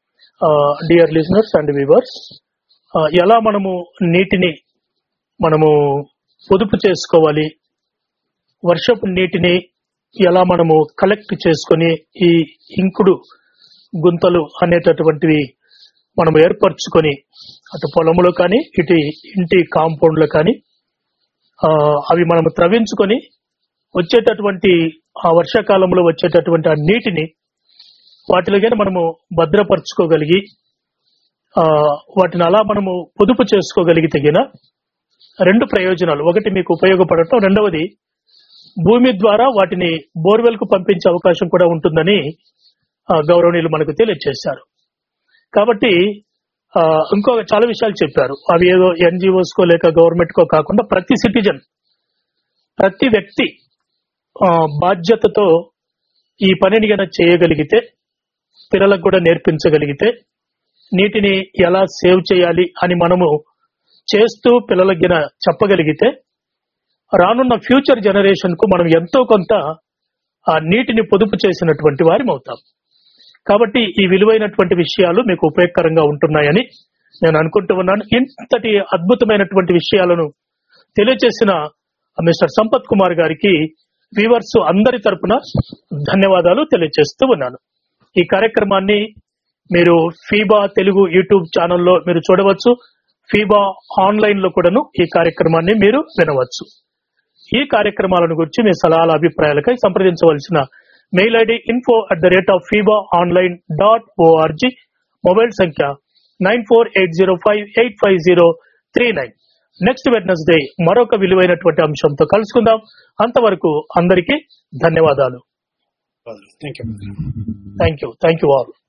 Speaker 1: డియర్ లిజనర్స్ అండ్ వ్యూవర్స్ ఎలా మనము నీటిని మనము పొదుపు చేసుకోవాలి వర్షపు నీటిని ఎలా మనము కలెక్ట్ చేసుకొని ఈ ఇంకుడు గుంతలు అనేటటువంటివి మనం ఏర్పరచుకొని అటు పొలంలో కానీ ఇటు ఇంటి కాంపౌండ్ లో కానీ ఆ, అవి మనం త్రవించుకొని వచ్చేటటువంటి ఆ వర్షాకాలంలో వచ్చేటటువంటి ఆ నీటిని వాటిలో కానీ మనము భద్రపరచుకోగలిగి ఆ, వాటిని అలా మనము పొదుపు చేసుకోగలిగితే గిన రెండు ప్రయోజనాలు ఒకటి మీకు ఉపయోగపడటం రెండవది భూమి ద్వారా వాటిని బోర్వెల్ కు పంపించే అవకాశం కూడా ఉంటుందని ఆ, గౌరవనీయులు మనకు తెలియజేశారు కాబట్టి ఆ, ఇంకో చాలా విషయాలు చెప్పారు అవి ఏదో ఎన్జిఓస్ కో లేక గవర్నమెంట్ కో కాకుండా ప్రతి సిటిజన్ ప్రతి వ్యక్తి ఆ, బాధ్యతతో ఈ పనిని గన చేయగలిగితే పిల్లలకు కూడా నేర్పించగలిగితే నీటిని ఎలా సేవ్ చేయాలి అని మనము చేస్తూ పిల్లలకి గిన చెప్పగలిగితే రానున్న ఫ్యూచర్ జనరేషన్ కు మనం ఎంతో కొంత ఆ నీటిని పొదుపు చేసినటువంటి వారి అవుతాం కాబట్టి ఈ విలువైనటువంటి విషయాలు మీకు ఉపయోగకరంగా ఉంటున్నాయని నేను అనుకుంటూ ఉన్నాను ఇంతటి అద్భుతమైనటువంటి విషయాలను తెలియజేసిన మిస్టర్ సంపత్ కుమార్ గారికి వ్యూవర్స్ అందరి తరపున ధన్యవాదాలు తెలియజేస్తూ ఉన్నాను ఈ కార్యక్రమాన్ని మీరు ఫీబా తెలుగు యూట్యూబ్ ఛానల్లో మీరు చూడవచ్చు ఫీబా ఆన్లైన్ లో కూడాను ఈ కార్యక్రమాన్ని మీరు వినవచ్చు ఈ కార్యక్రమాలను గురించి మీ సలహాల అభిప్రాయాలకై సంప్రదించవలసిన mail ID info at the rate of ఫీబా ఆన్లైన్ డాట్ ఓఆర్జీ మొబైల్ సంఖ్య nine four eight zero five eight five zero three nine next Wednesday మరొక విలువైనటువంటి అంశంతో కలుసుకుందాం అంతవరకు అందరికీ ధన్యవాదాలు
Speaker 2: thank you
Speaker 1: thank you thank you all